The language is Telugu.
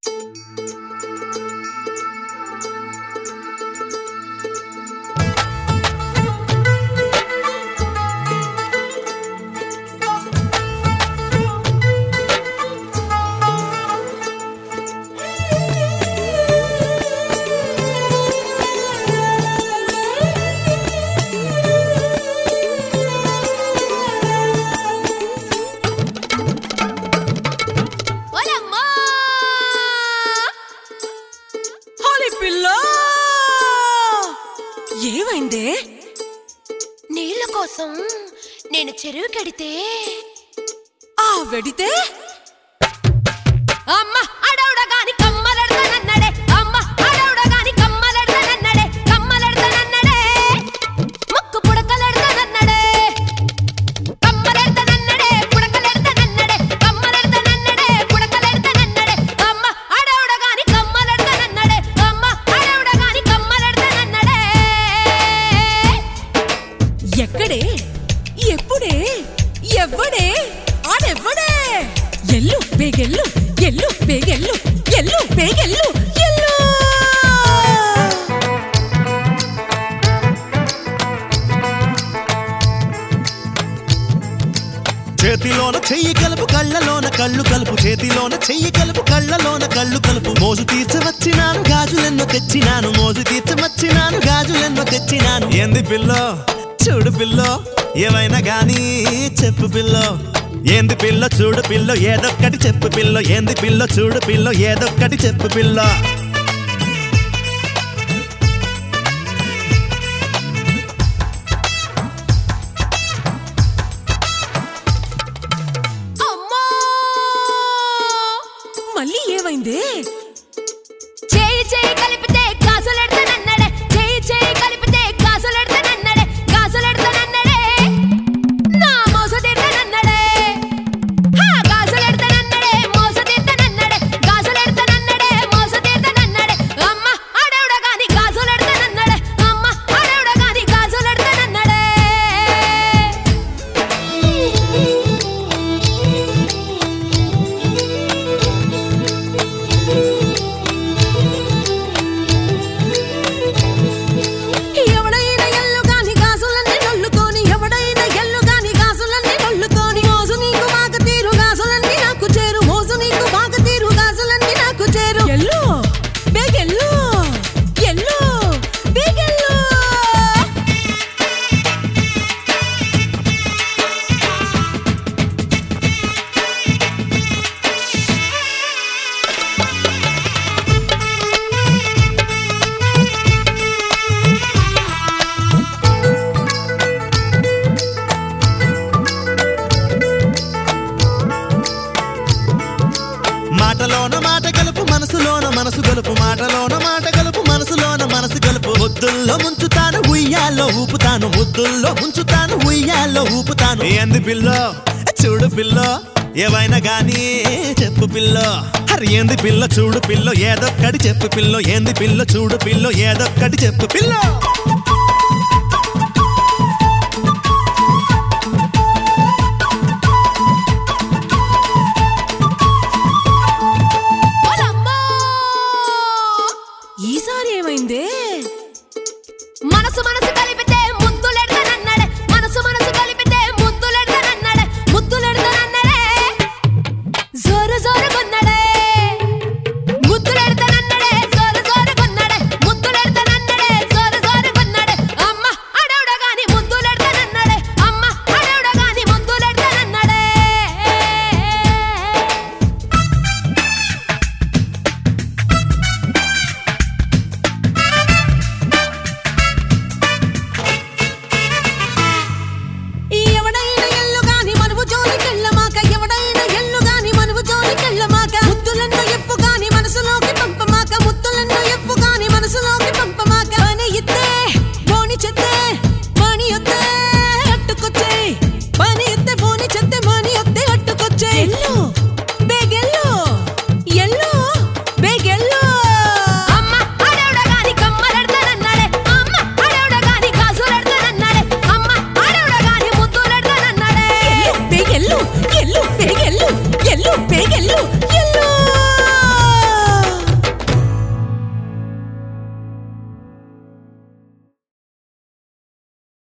ఓలమ్మా హాలి పిల్ల ఏమైందే నీళ్ళ కోసం నేను చెరువు కడితే ఆ వెడితే అమ్మ అడవుడగాని కమ్మలెడతానన్నడే అమ్మ అడవుడగాని కమ్మలెడతానన్నడే కమ్మలెడతానన్నడే ముక్కు పుడకలెడతానన్నడే కమ్మలెడతానన్నడే పుడకలెడతానన్నడే కమ్మలెడతానన్నడే పుడకలెడతానన్నడే అమ్మ అడవుడగాని కమ్మలెడతానన్నడే అమ్మ అడవుడగాని కమ్మలెడతానన్నడే ఎక్కడే ఎప్పుడే ఎవ్వడే ఆడెవ్వడే ఎల్లు బేగెల్లు ఎల్లు బేగెల్లు ఎల్లు బేగెల్లు ఎల్లు చేతిలోన చెయ్యి కలుపు కళ్ళలోన కళ్ళు కలుపు చేతిలోన చెయ్యి కలుపు కళ్ళలోన కళ్ళు కలుపు మోజు తీర్చవచ్చినాను గాజులెన్నో తెచ్చినాను మోజు తీర్చవచ్చినాను గాజులెన్నో తెచ్చినాను ఏంది పిల్లో చూడు పిల్లో ఏమైనా గానీ చెప్పు పిల్లో ఏంది పిల్ల చూడు పిల్ల ఏదొక్కటి చెప్పు పిల్ల ఏంది పిల్ల చూడు పిల్ల ఏదొక్కటి చెప్పు పిల్ల అమ్మా మళ్ళీ ఏమైందే చేయి చేయి కలిపితే గాజులెడతానన్నడే చేయి చేయి కలిపితే గాజులెడతానన్నడే గాజులెడతానన్నడే నా మోసు తీర్తానన్నడే హా గాజులెడతానన్నడే మోసు తీర్తానన్నడే గాజులెడతానన్నడే మోసు తీర్తానన్నడే అమ్మ అడవుడ గాని గాజులెడతానన్నడే అమ్మ అడవుడ గాని గాజులెడతానన్నడే ఎవడైనా ఎల్లు గాని గాజులన్నీ నొల్లుకొని ఎవడైనా ఎల్లు గాని గాజులన్నీ నొల్లుకొని మోజు నీకు బాగా తీరు గాజులన్నీ నాకు చేరు మోజు నీకు బాగా తీరు గాజులన్నీ నాకు చేరు ఎల్లు బేగెల్లు ఎల్లు బేగెల్లు మాటలోన మాట కలుపు మనసులోన మనసు గలుపు మాటలోన మాట కలుపు మనసులోన మనసు గలుపు ముద్దుల్లో ముంచుతాను ఉయ్యాల్లో ఊపుతాను ముద్దుల్లో ముంచుతాను ఉయ్యాల్లో ఊపుతాను ఏంది పిల్లో చూడు పిల్లో ఏవైనా గానీ చెప్పు పిల్లో హరి ఏంది పిల్ల చూడు పిల్లో ఏదొక్కటి చెప్పు పిల్లో ఏంది పిల్ల చూడు పిల్లో ఏదొక్కటి చెప్పు పిల్లో